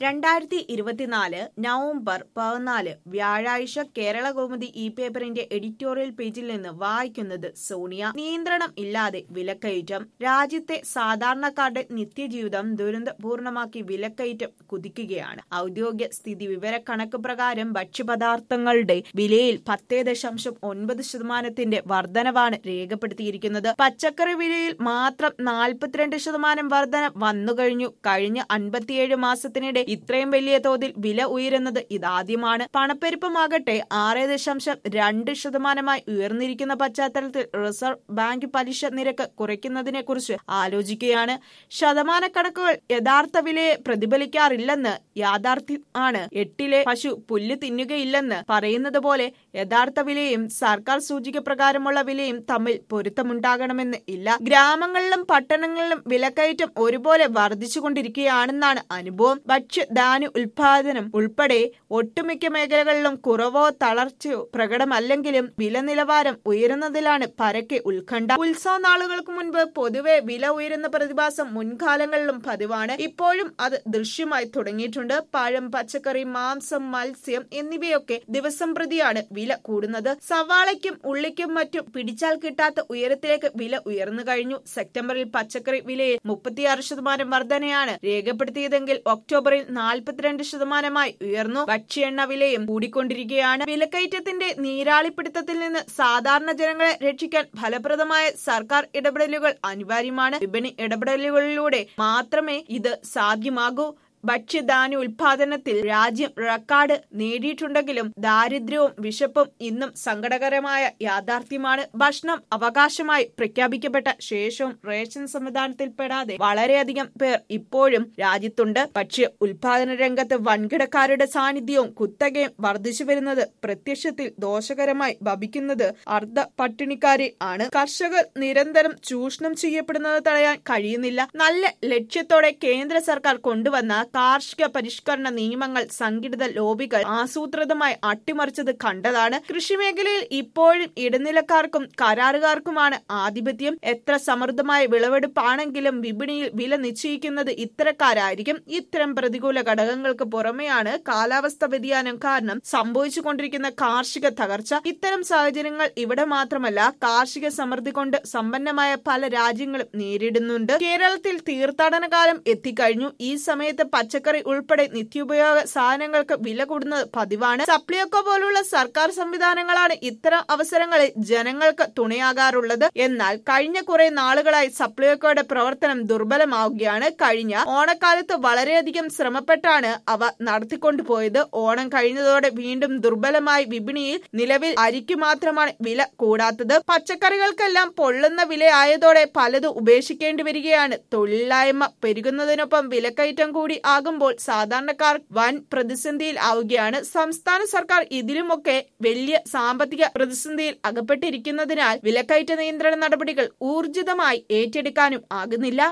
രണ്ടായിരത്തി ഇരുപത്തിനാല് നവംബർ പതിനാല് വ്യാഴാഴ്ച കേരള കൗമുദി ഇ പേപ്പറിന്റെ എഡിറ്റോറിയൽ പേജിൽ നിന്ന് വായിക്കുന്നത് സോണിയ നിയന്ത്രണം ഇല്ലാതെ വിലക്കയറ്റം രാജ്യത്തെ സാധാരണക്കാരുടെ നിത്യജീവിതം ദുരന്തപൂർണമാക്കി വിലക്കയറ്റം കുതിക്കുകയാണ് ഔദ്യോഗിക സ്ഥിതി വിവര കണക്ക് പ്രകാരം ഭക്ഷ്യപദാർത്ഥങ്ങളുടെ വിലയിൽ പത്തേ ദശാംശം ഒൻപത് ശതമാനത്തിന്റെ വർധനവാണ് രേഖപ്പെടുത്തിയിരിക്കുന്നത് പച്ചക്കറി വിലയിൽ മാത്രം നാൽപ്പത്തിരണ്ട് ശതമാനം വർധന വന്നുകഴിഞ്ഞു കഴിഞ്ഞ അൻപത്തിയേഴ് മാസത്തിനിടെ ഇത്രയും വലിയ തോതിൽ വില ഉയരുന്നത് ഇതാദ്യമാണ് പണപ്പെരുപ്പമാകട്ടെ ആറ് ദശാംശം രണ്ട് ശതമാനമായി ഉയർന്നിരിക്കുന്ന പശ്ചാത്തലത്തിൽ റിസർവ് ബാങ്ക് പലിശ നിരക്ക് കുറയ്ക്കുന്നതിനെ കുറിച്ച് ആലോചിക്കുകയാണ് ശതമാന കണക്കുകൾ യഥാർത്ഥ വിലയെ പ്രതിഫലിക്കാറില്ലെന്ന് യാഥാർത്ഥ്യമാണ് എട്ടിലെ പശു പുല്ല് തിന്നുകയില്ലെന്ന് പറയുന്നത് പോലെ യഥാർത്ഥ വിലയും സർക്കാർ സൂചിക പ്രകാരമുള്ള വിലയും തമ്മിൽ പൊരുത്തമുണ്ടാകണമെന്ന് ഇല്ല ഗ്രാമങ്ങളിലും പട്ടണങ്ങളിലും വിലക്കയറ്റം ഒരുപോലെ വർദ്ധിച്ചുകൊണ്ടിരിക്കുകയാണെന്നാണ് അനുഭവം ഭക്ഷ്യധാന്യ ഉൽപാദനം ഉൾപ്പെടെ ഒട്ടുമിക്ക മേഖലകളിലും കുറവോ തളർച്ചയോ പ്രകടമല്ലെങ്കിലും വില നിലവാരം ഉയരുന്നതിലാണ് പരക്കെ ഉത്കണ്ഠ ഉത്സവ നാളുകൾക്ക് മുൻപ് പൊതുവെ വില ഉയരുന്ന പ്രതിഭാസം മുൻകാലങ്ങളിലും പതിവാണ് ഇപ്പോഴും അത് ദൃശ്യമായി തുടങ്ങിയിട്ടുണ്ട് പഴം പച്ചക്കറി മാംസം മത്സ്യം എന്നിവയൊക്കെ ദിവസം പ്രതിയാണ് വില കൂടുന്നത് സവാളയ്ക്കും ഉള്ളിക്കും മറ്റും പിടിച്ചാൽ കിട്ടാത്ത ഉയരത്തിലേക്ക് വില ഉയർന്നു കഴിഞ്ഞു സെപ്റ്റംബറിൽ പച്ചക്കറി വിലയിൽ മുപ്പത്തിയാറ് ശതമാനം വർധനയാണ് രേഖപ്പെടുത്തിയതെങ്കിൽ ഒക്ടോബറിൽ നാൽപ്പത്തിരണ്ട് ശതമാനമായി ഉയർന്നു ഭക്ഷ്യ എണ്ണ വിലയും കൂടിക്കൊണ്ടിരിക്കുകയാണ് വിലക്കയറ്റത്തിന്റെ നീരാളിപ്പിടുത്തത്തിൽ നിന്ന് സാധാരണ ജനങ്ങളെ രക്ഷിക്കാൻ ഫലപ്രദമായ സർക്കാർ ഇടപെടലുകൾ അനിവാര്യമാണ് വിപണി ഇടപെടലുകളിലൂടെ മാത്രമേ ഇത് സാധ്യമാകൂ ഭക്ഷ്യധാന്യ ഉൽപാദനത്തിൽ രാജ്യം റെക്കോർഡ് നേടിയിട്ടുണ്ടെങ്കിലും ദാരിദ്ര്യവും വിശപ്പും ഇന്നും സങ്കടകരമായ യാഥാർത്ഥ്യമാണ് ഭക്ഷണം അവകാശമായി പ്രഖ്യാപിക്കപ്പെട്ട ശേഷവും റേഷൻ സംവിധാനത്തിൽപ്പെടാതെ വളരെയധികം പേർ ഇപ്പോഴും രാജ്യത്തുണ്ട് ഭക്ഷ്യ ഉൽപാദന രംഗത്ത് വൻകിടക്കാരുടെ സാന്നിധ്യവും കുത്തകയും വർദ്ധിച്ചു വരുന്നത് പ്രത്യക്ഷത്തിൽ ദോഷകരമായി ഭവിക്കുന്നത് അർദ്ധ പട്ടിണിക്കാരെ ആണ് കർഷകർ നിരന്തരം ചൂഷണം ചെയ്യപ്പെടുന്നത് തടയാൻ കഴിയുന്നില്ല നല്ല ലക്ഷ്യത്തോടെ കേന്ദ്ര സർക്കാർ കൊണ്ടുവന്ന കാർഷിക പരിഷ്കരണ നിയമങ്ങൾ സംഘടിത ലോബികൾ ആസൂത്രിതമായി അട്ടിമറിച്ചത് കണ്ടതാണ് കൃഷി മേഖലയിൽ ഇപ്പോഴും ഇടനിലക്കാർക്കും കരാറുകാർക്കുമാണ് ആധിപത്യം എത്ര സമൃദ്ധമായ വിളവെടുപ്പാണെങ്കിലും വിപണിയിൽ വില നിശ്ചയിക്കുന്നത് ഇത്തരക്കാരായിരിക്കും ഇത്തരം പ്രതികൂല ഘടകങ്ങൾക്ക് പുറമെയാണ് കാലാവസ്ഥ വ്യതിയാനം കാരണം സംഭവിച്ചുകൊണ്ടിരിക്കുന്ന കാർഷിക തകർച്ച ഇത്തരം സാഹചര്യങ്ങൾ ഇവിടെ മാത്രമല്ല കാർഷിക സമൃദ്ധി കൊണ്ട് സമ്പന്നമായ പല രാജ്യങ്ങളും നേരിടുന്നുണ്ട് കേരളത്തിൽ തീർത്ഥാടന കാലം എത്തിക്കഴിഞ്ഞു ഈ സമയത്ത് പച്ചക്കറി ഉൾപ്പെടെ നിത്യോപയോഗ സാധനങ്ങൾക്ക് വില കൂടുന്നത് പതിവാണ് സപ്ലിയോക്കോ പോലുള്ള സർക്കാർ സംവിധാനങ്ങളാണ് ഇത്തരം അവസരങ്ങളിൽ ജനങ്ങൾക്ക് തുണയാകാറുള്ളത് എന്നാൽ കഴിഞ്ഞ കുറെ നാളുകളായി സപ്ലിയോക്കോയുടെ പ്രവർത്തനം ദുർബലമാവുകയാണ് കഴിഞ്ഞ ഓണക്കാലത്ത് വളരെയധികം ശ്രമപ്പെട്ടാണ് അവ നടത്തിക്കൊണ്ടുപോയത് ഓണം കഴിഞ്ഞതോടെ വീണ്ടും ദുർബലമായി വിപണിയിൽ നിലവിൽ അരിക്കു മാത്രമാണ് വില കൂടാത്തത് പച്ചക്കറികൾക്കെല്ലാം പൊള്ളുന്ന വിലയായതോടെ പലതും ഉപേക്ഷിക്കേണ്ടി വരികയാണ് തൊഴിലില്ലായ്മ പെരുകുന്നതിനൊപ്പം വിലക്കയറ്റം കൂടി ആകുമ്പോൾ സാധാരണക്കാർ വൻ പ്രതിസന്ധിയിൽ ആവുകയാണ് സംസ്ഥാന സർക്കാർ ഇതിലുമൊക്കെ വലിയ സാമ്പത്തിക പ്രതിസന്ധിയിൽ അകപ്പെട്ടിരിക്കുന്നതിനാൽ വിലക്കയറ്റ നിയന്ത്രണ നടപടികൾ ഊർജിതമായി ഏറ്റെടുക്കാനും ആകുന്നില്ല